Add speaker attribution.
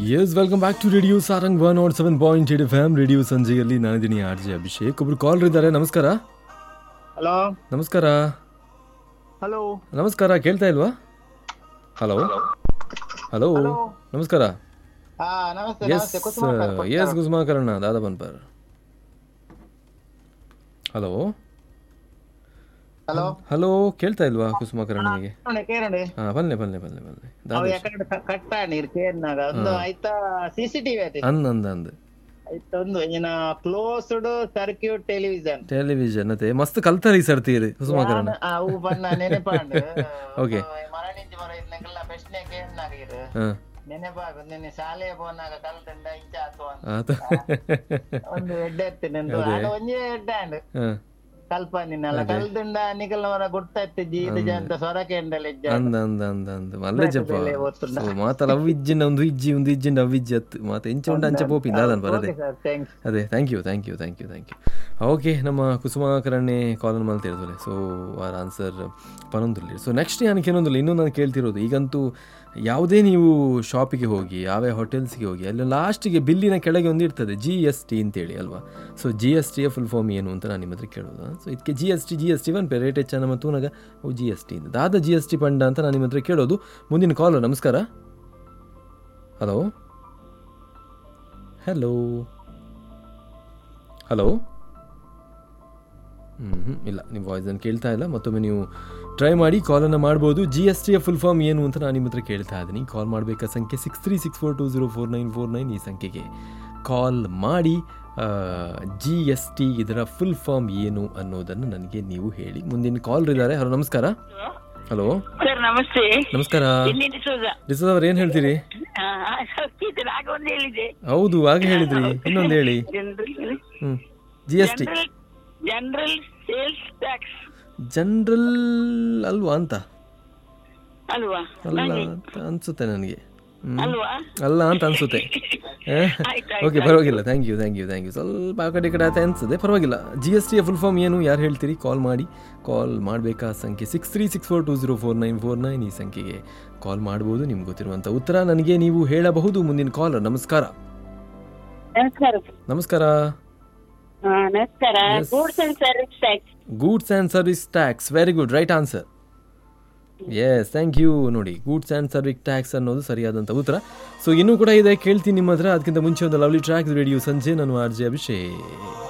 Speaker 1: S welcome back to radio Sarang one nought seven point eight F M radio ಸಂಜೆಯಲ್ಲಿ ನಾನಿದ್ದೀನಿ R J Abhishek ಒಬ್ರು ಕಾಲ್ ಇದ್ದಾರೆ ನಮಸ್ಕಾರ
Speaker 2: ಹಲೋ
Speaker 1: ನಮಸ್ಕಾರ
Speaker 2: ಹಲೋ
Speaker 1: ನಮಸ್ಕಾರ ಕೇಳ್ತಾ ಇಲ್ವಾ ಹಲೋ ಹಲೋ ನಮಸ್ಕಾರ
Speaker 2: ಹಾ ನಮಸ್ತೆ
Speaker 1: ಎಸ್
Speaker 2: ನಮಸ್ತೆ ಕುಸುಮ
Speaker 1: ಎಸ್ ಕುಸುಮಾಕರಣ್ಣ ದಾದಾ ಬನ್ಪರ್ ಹಲೋ
Speaker 2: ಹಲೋ
Speaker 1: ಹಲೋ ಕೇಳ್ತಾ ಇಲ್ವಾ ಕುಸುಮಾಕರಣ್ಣನಿಗೆ
Speaker 2: ಕೇರಂడి
Speaker 1: ಹಾ ಬಲ್ಲೆ ಬಲ್ಲೆ ಬಲ್ಲೆ ಬಲ್ಲೆ
Speaker 2: ಅವು
Speaker 1: ದಾದ
Speaker 2: ಯಾಕಡೆ ಕಟ್ಟಾಣಿ ಕೇರ್ನಾಗ ಒಂದು ಆಯ್ತಾ ಸಿಸಿಟಿವಿ ಐತಿ
Speaker 1: ಅಂದ್ ಅಂದ್ ಅಂದ್
Speaker 2: ಆಯ್ತಾ ಒಂದು ಏನ ಕ್ಲೋಸ್ಡ್ ಸರ್ಕ್ಯೂಟ್ ಟೆಲಿವಿಷನ್
Speaker 1: ಟೆಲಿವಿಷನ್ ಅತ್ತೆ ಮಸ್ತ್ ಕಲ್ತಾರೆ ಈ ಸರ್ತಿ ಕುಸುಮಾಕರಣ್ಣ
Speaker 2: ಅವು ಬಣ್ಣ ನೆನೆಪಾಂಡು
Speaker 1: Okay.
Speaker 2: ಮರಣಿಂಚ ಮರ ಇದ್ನಕ್ಕೆಲ್ಲ ಪ್ರಶ್ನೆ ಕೇರ್ನಾಗಿರು
Speaker 1: ಹಾಂ
Speaker 2: ನೆನೆಪಾಗ ನಿನ್ನೆ ಶಾಲೆಗೆ ಹೋನಾಗ ಕಲ್ತಂಡ ಇಂಚ ಆತು ಅಂತ
Speaker 1: ಆತ
Speaker 2: ಒಂದು ಎಡ್ಡೆ ಎತ್ತಿನ ಆಗ ಒಂಜೇ ಎಡ್ಡಾಂಡ್
Speaker 1: ಹಾಂ
Speaker 2: ಕಲ್ಪನಿನಲ್ಲ ಕಲ್ತುಂಡ ನಿಕಲ್ನವರ ಗುರ್ತಾಯ್ತಿಜ್ಜಿ ಇದು ಅಂತ ಸೊರಕೆ ಎಂಡಲಿಜ್ಜ
Speaker 1: ಅಂದ ಅಂದ ಅಂದ ಅಂದ ಮಲ್ಲಜಪ್ಪ
Speaker 2: ಬೆಲೆ ಓದ್ತುಂಡ.
Speaker 1: ಸೊ ಮಾತಲ್ಲ ಅವ್ ಇಜ್ಜಿನ ಒಂದು ಇಜ್ಜಿ ಒಂದು ಇಜ್ಜಿಂದ ಅವ್ ಇಜ್ಜಿ ಅತ್ತು ಮಾತ ಎಂಚ ಉಂಡ ಅಂಚ ಪೋಪಿಂದ ಅದನ್ ಬರದೆ
Speaker 2: ಸರ್ ಥ್ಯಾಂಕ್ಸ್
Speaker 1: ಅದೇ thank you thank you thank you thank you okay ನಮ್ಮ ಕುಸುಮಾಕರಣೆ ಕಾಲನ್ ಮಲ್ತಿರೋದು ಸೊ ಆರ್ ಆನ್ಸರ್ ಪನೊಂದಿಲ್ಲ ಸೊ ನೆಕ್ಸ್ಟ್ ನಾನು ಏನೊಂದಿಲ್ಲ ಇನ್ನೂ ನಾನು ಕೇಳ್ತಿರೋದು ಈಗಂತೂ ಯಾವುದೇ ನೀವು ಶಾಪಿಗೆ ಹೋಗಿ ಯಾವ್ಯಾವ ಹೋಟೆಲ್ಸ್ಗೆ ಹೋಗಿ ಅಲ್ಲಿ ಲಾಸ್ಟಿಗೆ ಬಿಲ್ಲಿನ ಕೆಳಗೆ ಒಂದು ಇರ್ತದೆ ಜಿ ಎಸ್ ಟಿ ಅಂತೇಳಿ ಅಲ್ವಾ ಸೊ ಜಿ ಎಸ್ ಟಿಯ ಫುಲ್ ಫಾರ್ಮ್ ಏನು ಅಂತ ನಾನು ನಿಮ್ಮ ಹತ್ರ ಕೇಳೋದು ಸೊ ಇದಕ್ಕೆ G S T G S T ಒನ್ ಪೇ ರೇಟ್ ಹೆಚ್ಚನ ಮತ್ತು ನನಗೆ ಅವು ಜಿ ಎಸ್ ಟಿ ಅಂತ ದಾದ ಜಿ ಎಸ್ ಟಿ ಪಂಡ ಅಂತ ನಾನು ನಿಮ್ಮ ಹತ್ರ ಕೇಳೋದು ಮುಂದಿನ ಕಾಲ್ ನಮಸ್ಕಾರ ಹಲೋ ಹಲೋ ಹಲೋ ಹ್ಞೂ ಇಲ್ಲ ನಿಮ್ಮ ವಾಯ್ಸನ್ನು ಕೇಳ್ತಾ ಇಲ್ಲ ಮತ್ತೊಮ್ಮೆ ನೀವು ಟ್ರೈ ಮಾಡಿ ಕಾಲನ್ನು ಮಾಡ್ಬೋದು ಜಿ ಎಸ್ ಟಿಯ ಫುಲ್ ಫಾರ್ಮ್ ಏನು ಅಂತ ನಾನು ನಿಮ್ಮ ಹತ್ರ ಕೇಳ್ತಾ ಇದ್ದೀನಿ ಕಾಲ್ ಮಾಡಬೇಕಾ ಸಂಖ್ಯೆ six three six four two zero four nine four nine ಈ ಸಂಖ್ಯೆಗೆ ಕಾಲ್ ಮಾಡಿ ಜಿ ಎಸ್ ಟಿ ಇದರ ಫುಲ್ ಫಾರ್ಮ್ ಏನು ಅನ್ನೋದನ್ನು ನನಗೆ ನೀವು ಹೇಳಿ ಮುಂದಿನ ಕಾಲ್ ಇದ್ದಾರೆ ಹಲೋ ನಮಸ್ಕಾರ ಹಲೋ
Speaker 3: ಸರ್ ನಮಸ್ತೆ
Speaker 1: ನಮಸ್ಕಾರ
Speaker 3: ಇಲ್ಲಿ ಡಿಸೋಜ
Speaker 1: ರಿಸೋದ್ ಅವ್ರು ಏನು ಹೇಳ್ತೀರಿ
Speaker 3: ಸೌಖ್ಯ ಆಗ ಒಂದು ಹೇಳಿದೆ
Speaker 1: ಹೌದು ಆಗ ಹೇಳಿದ್ರಿ ಇನ್ನೊಂದು ಹೇಳಿ
Speaker 3: ಜನರಲ್
Speaker 1: ಹ್ಞೂ G S T
Speaker 3: general sales tax
Speaker 1: general ಅಲ್ವಾ ಅಂತ
Speaker 3: ಅಲ್ವಾ
Speaker 1: ಅಲ್ಲ ಅಂತ ಅನ್ಸುತ್ತೆ ನನಗೆ ಹ್ಮ್.
Speaker 3: ಅಲ್ವಾ
Speaker 1: ಅಲ್ಲ ಅಂತ ಅನ್ಸುತ್ತೆ
Speaker 3: ಆಯ್ತು,
Speaker 1: ಓಕೆ ಪರವಾಗಿಲ್ಲ thank you thank you thank you ಸ್ವಲ್ಪ ಆ ಕಡೆ ಈ ಕಡೆ ಆತ ಅನ್ಸುತ್ತೆ ಪರವಾಗಿಲ್ಲ ಜಿ ಎಸ್ ಟಿಯ ಫುಲ್ ಫಾರ್ಮ್ ಏನು ಯಾರು ಹೇಳ್ತೀರಿ ಕಾಲ್ ಮಾಡಿ ಕಾಲ್ ಮಾಡಬೇಕಾ ಸಂಖ್ಯೆ six three six four two zero four nine four nine ಈ ಸಂಖ್ಯೆಗೆ ಕಾಲ್ ಮಾಡ್ಬೋದು ನಿಮ್ಗೆ ಗೊತ್ತಿರುವಂಥ ಉತ್ತರ ನನಗೆ ನೀವು ಹೇಳಬಹುದು ಮುಂದಿನ ಕಾಲ್ ನಮಸ್ಕಾರ
Speaker 3: ನಮಸ್ಕಾರ
Speaker 1: ನಮಸ್ಕಾರ
Speaker 3: ಹಾ ನಮಸ್ಕಾರ
Speaker 1: Yes.
Speaker 3: Goods and service tax
Speaker 1: goods and service tax very good right answer yes thank you ನೋಡಿ ಗೂಡ್ಸ್ ಆ್ಯಂಡ್ ಸರ್ವಿಸ್ ಟ್ಯಾಕ್ಸ್ ಅನ್ನೋದು ಸರಿಯಾದಂಥ ಉತ್ತರ ಸೊ ಇನ್ನೂ ಕೂಡ ಇದೆ ಕೇಳ್ತೀನಿ ನಿಮ್ಮ ಹತ್ರ ಅದಕ್ಕಿಂತ ಮುಂಚೆ ಒಂದು ಲವ್ಲಿ ಟ್ರ್ಯಾಕ್ ರೇಡಿಯೋ ಸಂಜೆ ನಾನು ಆರ್ ಜೆ ಅಭಿಷೇಕ್